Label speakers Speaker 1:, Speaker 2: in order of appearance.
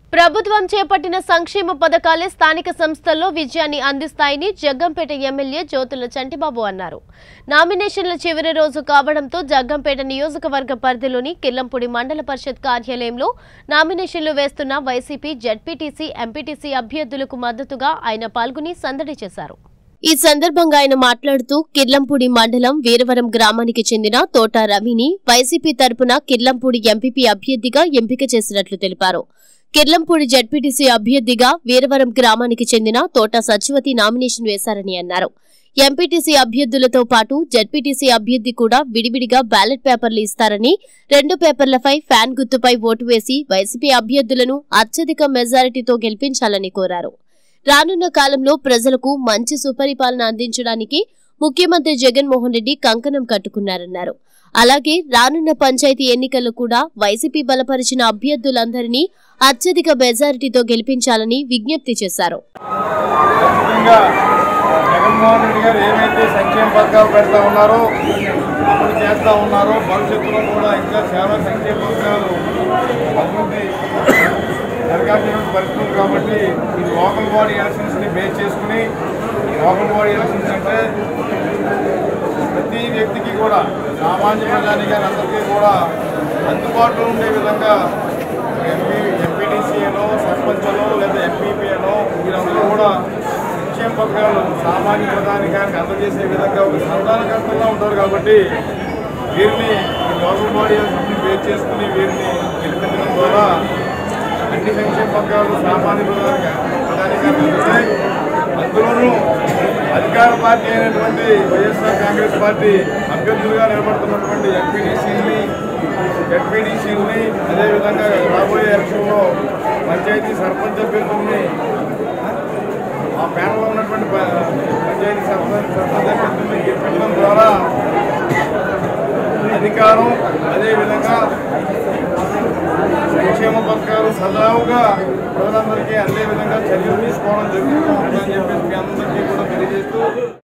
Speaker 1: ప్రభుత్వం చేపట్టిన సంక్షేమ పథకాలే స్థానిక సంస్థల్లో విజయాన్ని అందిస్తాయని జగ్గంపేట ఎమ్మెల్యే జ్యోతుల చంటిబాబు అన్నారు నామినేషన్ల చివరి రోజు కావడంతో జగ్గంపేట నియోజకవర్గ పరిధిలోని కిల్లంపూడి మండల పరిషత్ కార్యాలయంలో నామినేషన్లు వేస్తున్న వైసీపీ జడ్పీటీసీ ఎంపీటీసీ అభ్యర్థులకు మద్దతుగా ఆయన పాల్గొని సందడి చేశారు ఈ సందర్భంగా ఆయన మాట్లాడుతూ కిర్లంపూడి మండలం వీరవరం గ్రామానికి చెందిన తోట రవిని వైసీపీ తరపున కిర్లంపూడి ఎంపీపీ అభ్యర్థిగా ఎంపిక చేసినట్లు తెలిపారు కిర్లంపూడి జడ్పీటీసీ అభ్యర్థిగా వీరవరం గ్రామానికి చెందిన తోట సచివతి నామినేషన్ వేశారని అన్నారు ఎంపీటీసీ అభ్యర్థులతో పాటు జడ్పీటీసీ అభ్యర్థి కూడా విడివిడిగా బ్యాలెట్ పేపర్లు ఇస్తారని రెండు పేపర్లపై ఫ్యాన్ గుర్తుపై ఓటు వేసి వైసీపీ అభ్యర్థులను అత్యధిక మెజారిటీతో గెలిపించాలని కోరారు రానున్న కాలంలో ప్రజలకు మంచి సుపరిపాలన అందించడానికి ముఖ్యమంత్రి జగన్మోహన్ రెడ్డి కంకణం కట్టుకున్నారన్నారు అలాగే రానున్న పంచాయతీ ఎన్నికల్లో కూడా వైసీపీ బలపరిచిన అభ్యర్థులందరినీ అత్యధిక మెజారిటీతో గెలిపించాలని విజ్ఞప్తి చేశారు
Speaker 2: ముఖ్యంగా జగన్మోహన్ రెడ్డి గారు ఏమైతే సంక్షేమ పథకాలు పెడతా ఉన్నారో అమలు చేస్తూ ఉన్నారో భవిష్యత్తులో కూడా ఇంకా చాలా సంక్షేమ పథకాలు అభివృద్ధి జరగాల్సిన పరిస్థితులు కాబట్టి ఈ లోకల్ బాడీ ఎలక్షన్స్ని బేస్ చేసుకుని లోకల్ బాడీ ఎలక్షన్స్ అంటే ప్రతి వ్యక్తికి కూడా సామాన్య ప్రజానికి అందరికీ కూడా అందుబాటులో ఉండే విధంగా ఎంపీ ఎంపీటీసీలో సర్పంచ్లో లేదా ఎంపీపీలో వీరందరూ కూడా సంక్షేమ పథకాలు సామాన్య ప్రధానికానికి అందజేసే విధంగా ఒక సంధానకర్తగా ఉంటారు కాబట్టి వీరిని ఈ లోకల్ బాడీ ఎలక్షన్ని బేస్ చేసుకుని వీరిని గెలిపించడం ద్వారా అన్ని సంక్షేమ పథకాలు సామాన్య ప్రధానిక ప్రధానికానికి అందుతాయి అందులోనూ అధికార పార్టీ అయినటువంటి వైఎస్ఆర్ కాంగ్రెస్ పార్టీ అభ్యర్థులుగా నిలబడుతున్నటువంటి ఎంపీడీసీని జడ్పీడీసీని అదేవిధంగా రాబోయే ఎలక్షన్లో పంచాయతీ సర్పంచ్ అభ్యర్థుల్ని ఆ ప్యానల్లో ఉన్నటువంటి ప- పంచాయతీ సర్పంచ్ సర్పంచ్ అభ్యర్థుల్ని గెలిపించడం ద్వారా అధికారం అదేవిధంగా సంక్షేమ పథకాలు సజావుగా ప్రజలందరికీ అందే విధంగా చర్యలు తీసుకోవడం జరుగుతూ ఉంటుందని చెప్పేసి మీ అందరికీ కూడా తెలియజేస్తూ